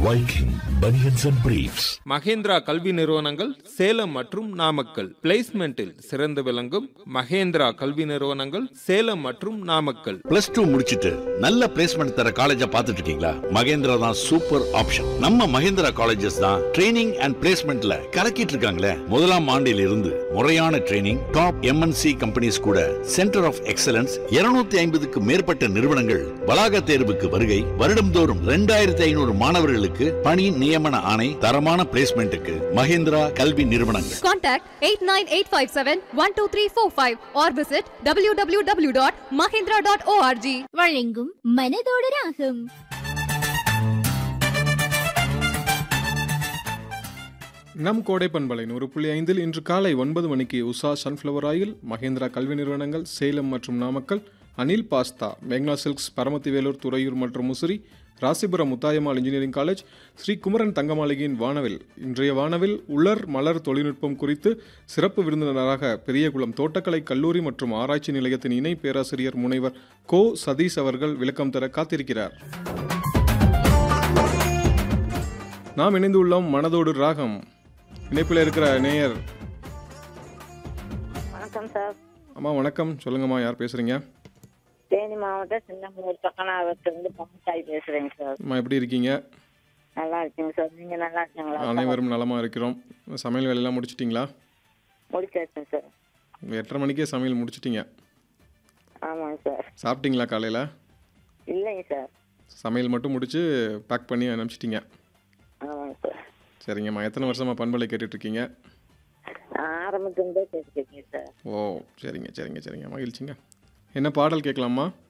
Viking Bunions and Briefs. Mahindra கல்வி நிறுவனங்கள் சேலம் மற்றும் நாமக்கல் பிளேஸ்மெண்டில் சிறந்து விளங்கும் மகேந்திரா கல்வி நிறுவனங்கள் சேலம் மற்றும் நாமக்கல் பிளஸ் டூ முடிச்சிட்டு நல்ல பிளேஸ்மெண்ட் தர காலேஜ பாத்துட்டு இருக்கீங்களா மகேந்திரா தான் சூப்பர் ஆப்ஷன் நம்ம மகேந்திரா காலேஜஸ் தான் ட்ரைனிங் அண்ட் பிளேஸ்மெண்ட்ல கலக்கிட்டு இருக்காங்களே முதலாம் ஆண்டில் இருந்து முறையான ட்ரைனிங் டாப் எம்என்சி கம்பெனிஸ் கூட சென்டர் ஆஃப் எக்ஸலன்ஸ் 250 ஐம்பதுக்கு மேற்பட்ட நிறுவனங்கள் வளாக தேர்வுக்கு வருகை வருடம்தோறும் ரெண்டாயிரத்தி ஐநூறு மாணவர்களுக்கு பணி நியமன ஆணை தரமான பிளேஸ்மெண்ட்டுக்கு மகேந்திரா கல்வி நிறுவனங்கள் Contact 89857-12345 or visit www.mahindra.org. வழங்கும் மனதோடு ராகம் நம் கோடை பண்பலை நூறு புள்ளி ஐந்தில் இன்று காலை ஒன்பது மணிக்கு உஷா சன்ஃப்ளவர் ஆயில் மகேந்திரா கல்வி நிறுவனங்கள் சேலம் மற்றும் நாமக்கல் அனில் பாஸ்தா மேக்னா சில்க்ஸ் பரமத்தி வேலூர் துறையூர் மற்றும் முசிறி ராசிபுரம் முத்தாயம்மாள் இன்ஜினியரிங் காலேஜ் ஸ்ரீ குமரன் தங்கமாளிகையின் வானவில் இன்றைய வானவில் உலர் மலர் தொழில்நுட்பம் குறித்து சிறப்பு விருந்தினராக பெரியகுளம் தோட்டக்கலை கல்லூரி மற்றும் ஆராய்ச்சி நிலையத்தின் இணை பேராசிரியர் முனைவர் கோ சதீஷ் அவர்கள் விளக்கம் தர காத்திருக்கிறார் நாம் இணைந்துள்ளோம் மனதோடு ராகம் இணைப்பில் இருக்கிற நேயர் வணக்கம் சார் அம்மா வணக்கம் சொல்லுங்கம்மா யார் பேசுறீங்க தேனி மாவட்டம் சின்னமூர் பக்கனாவத்திலிருந்து பம்சாய் பேசுறேங்க சார் அம்மா எப்படி இருக்கீங்க நல்லா இருக்கீங்க சார் நீங்க நல்லா இருக்கீங்களா அனைவரும் நலமா இருக்கிறோம் சமையல் வேலையெல்லாம் முடிச்சிட்டிங்களா முடிச்சாச்சுங்க சார் எட்டரை மணிக்கே சமையல் முடிச்சிட்டிங்க ஆமாங்க சார் சாப்பிட்டீங்களா காலையில் இல்லைங்க சார் சமையல் மட்டும் முடிச்சு பேக் பண்ணி அனுப்பிச்சிட்டிங்க ஆமாங்க சார் சரிங்கம்மா எத்தனை வருஷமா பண்பலை கேட்டுட்டு இருக்கீங்க ஆரம்பத்துலேருந்தே கேட்டுருக்கீங்க சார் ஓ சரிங்க சரிங்க சரிங்க மகிழ்ச்சிங்க என்ன பாடல் கேட்கலாமா